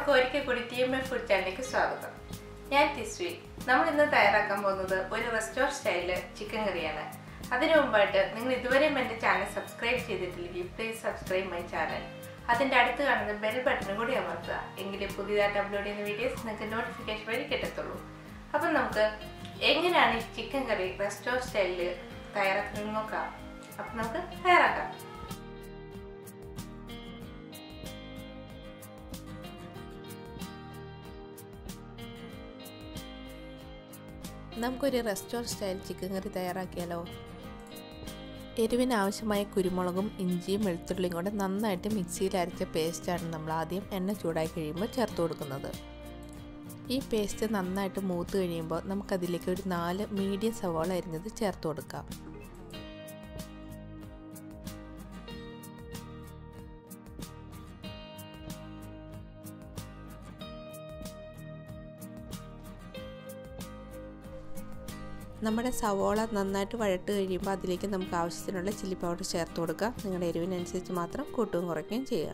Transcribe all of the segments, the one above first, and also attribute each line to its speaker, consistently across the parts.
Speaker 1: എല്ലാവർക്കും ഒരിക്കൽ കൂടി ടി എം എഫ് ഫുഡ് ചാനലിലേക്ക് സ്വാഗതം ഞാൻ തിസ്വി നമ്മൾ ഇന്ന് തയ്യാറാക്കാൻ പോകുന്നത് ഒരു റെസ്റ്റോറൻറ്റ് സ്റ്റൈലില് ചിക്കൻ കറിയാണ് അതിനു മുമ്പായിട്ട് നിങ്ങൾ ഇതുവരെയും എൻ്റെ ചാനൽ സബ്സ്ക്രൈബ് ചെയ്തിട്ടില്ലെങ്കിൽ പ്ലീസ് സബ്സ്ക്രൈബ് മൈ ചാനൽ അതിൻ്റെ അടുത്ത് കാണുന്ന ബെൽ ബട്ടണും കൂടി അമർത്തുക എങ്കിലേ പുതിയതായിട്ട് അപ്ലോഡ് ചെയ്യുന്ന വീഡിയോസ് നിങ്ങൾക്ക് നോട്ടിഫിക്കേഷൻ വഴി കിട്ടത്തുള്ളൂ അപ്പം നമുക്ക് എങ്ങനെയാണ് ഈ ചിക്കൻ കറി റെസ്റ്റോറൻറ്റ് സ്റ്റൈലിൽ തയ്യാറാക്കുന്നത് നോക്കാം അപ്പം നമുക്ക് തയ്യാറാക്കാം
Speaker 2: നമുക്കൊരു റെസ്റ്റോറൻറ്റ് സ്റ്റൈൽ ചിക്കൻ കറി തയ്യാറാക്കിയാലോ എരിവിന് ആവശ്യമായ കുരുമുളകും ഇഞ്ചിയും വെളുത്തുള്ളിയും കൂടെ നന്നായിട്ട് മിക്സിയിൽ അരച്ച പേസ്റ്റാണ് നമ്മൾ ആദ്യം എണ്ണ ചൂടായി കഴിയുമ്പോൾ ചേർത്ത് കൊടുക്കുന്നത് ഈ പേസ്റ്റ് നന്നായിട്ട് മൂത്ത് കഴിയുമ്പോൾ നമുക്കതിലേക്ക് ഒരു നാല് മീഡിയം സവാള അരിഞ്ഞത് ചേർത്ത് കൊടുക്കാം നമ്മുടെ സവോള നന്നായിട്ട് വഴട്ട് കഴിയുമ്പോൾ അതിലേക്ക് നമുക്ക് ആവശ്യത്തിനുള്ള ചില്ലി പൗഡർ ചേർത്ത് കൊടുക്കാം നിങ്ങളുടെ എരിവിനനുസരിച്ച് മാത്രം കൂട്ടുകയും കുറയ്ക്കുകയും ചെയ്യുക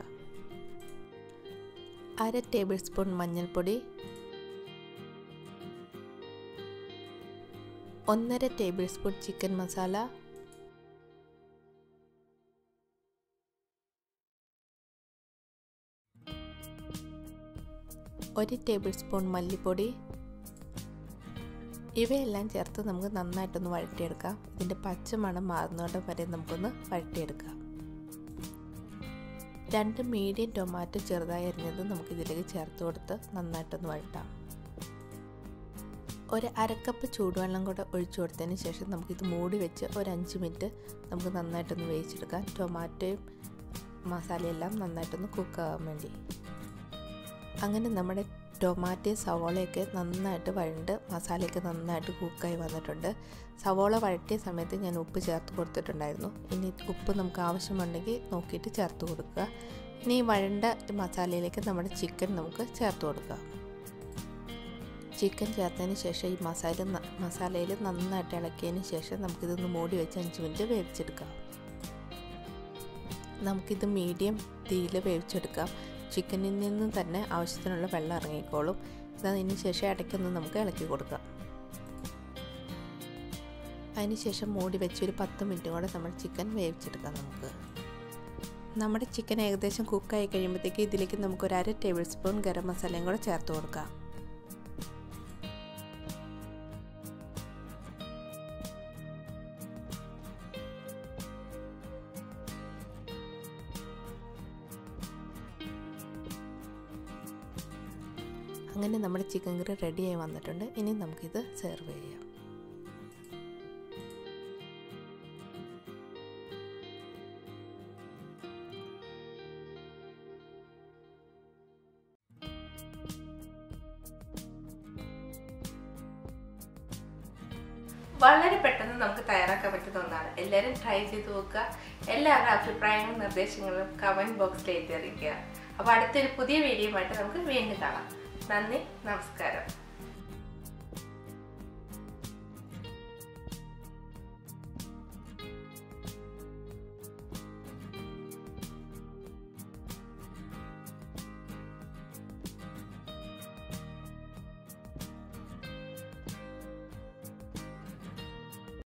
Speaker 2: അര ടേബിൾ സ്പൂൺ മഞ്ഞൾപ്പൊടി ഒന്നര ടേബിൾ സ്പൂൺ ചിക്കൻ മസാല ഒരു ടേബിൾ സ്പൂൺ മല്ലിപ്പൊടി ഇവയെല്ലാം ചേർത്ത് നമുക്ക് നന്നായിട്ടൊന്ന് വഴറ്റിയെടുക്കാം ഇതിൻ്റെ പച്ചമണം മാറുന്നോടെ വരെ നമുക്കൊന്ന് വഴറ്റിയെടുക്കാം രണ്ട് മീഡിയം ടൊമാറ്റോ ചെറുതായി അരിഞ്ഞത് നമുക്കിതിലേക്ക് ചേർത്ത് കൊടുത്ത് നന്നായിട്ടൊന്ന് വഴറ്റാം ഒരു അരക്കപ്പ് ചൂടുവെള്ളം കൂടെ ഒഴിച്ചു കൊടുത്തതിന് ശേഷം നമുക്കിത് മൂടി വെച്ച് ഒരു അഞ്ച് മിനിറ്റ് നമുക്ക് നന്നായിട്ടൊന്ന് വേവിച്ചെടുക്കാം ടൊമാറ്റോയും മസാലയെല്ലാം നന്നായിട്ടൊന്ന് കുക്കാകാൻ വേണ്ടി അങ്ങനെ നമ്മുടെ ടൊമാറ്റോ സവോളയൊക്കെ നന്നായിട്ട് വഴണ്ട് മസാലയൊക്കെ നന്നായിട്ട് കുക്കായി വന്നിട്ടുണ്ട് സവോള വഴറ്റിയ സമയത്ത് ഞാൻ ഉപ്പ് ചേർത്ത് കൊടുത്തിട്ടുണ്ടായിരുന്നു ഇനി ഉപ്പ് നമുക്ക് ആവശ്യമുണ്ടെങ്കിൽ നോക്കിയിട്ട് ചേർത്ത് കൊടുക്കുക ഇനി ഈ വഴണ്ട മസാലയിലേക്ക് നമ്മുടെ ചിക്കൻ നമുക്ക് ചേർത്ത് കൊടുക്കുക ചിക്കൻ ചേർത്തതിന് ശേഷം ഈ മസാല മസാലയിൽ നന്നായിട്ട് ഇളക്കിയതിന് ശേഷം നമുക്കിതൊന്ന് മൂടി വെച്ച് അഞ്ച് മിനിറ്റ് വേവിച്ചെടുക്കാം നമുക്കിത് മീഡിയം തീയിൽ വേവിച്ചെടുക്കാം ചിക്കനിൽ നിന്ന് തന്നെ ആവശ്യത്തിനുള്ള വെള്ളം ഇറങ്ങിക്കോളും അതിന് ശേഷം ഇടയ്ക്കൊന്ന് നമുക്ക് ഇളക്കി കൊടുക്കാം അതിനുശേഷം മൂടി വെച്ച് ഒരു പത്ത് മിനിറ്റ് കൂടെ നമ്മൾ ചിക്കൻ വേവിച്ചെടുക്കാം നമുക്ക് നമ്മുടെ ചിക്കൻ ഏകദേശം കുക്കായി കഴിയുമ്പോഴത്തേക്ക് ഇതിലേക്ക് നമുക്ക് ഒരു അര ടേബിൾ സ്പൂൺ ഗരം മസാലയും കൂടെ ചേർത്ത് കൊടുക്കാം അങ്ങനെ നമ്മുടെ ചിക്കൻ കറി റെഡിയായി വന്നിട്ടുണ്ട് ഇനി നമുക്കിത് സെർവ് ചെയ്യാം
Speaker 1: വളരെ പെട്ടെന്ന് നമുക്ക് തയ്യാറാക്കാൻ പറ്റുന്ന ഒന്നാണ് എല്ലാവരും ട്രൈ ചെയ്ത് നോക്കുക എല്ലാവരുടെ അഭിപ്രായങ്ങളും നിർദ്ദേശങ്ങളും കമൻറ്റ് ബോക്സിൽ എഴുതി അറിയിക്കുക അപ്പോൾ അടുത്തൊരു പുതിയ വീഡിയോയുമായിട്ട് നമുക്ക് വീണ്ടും കാണാം നന്ദി നമസ്കാരം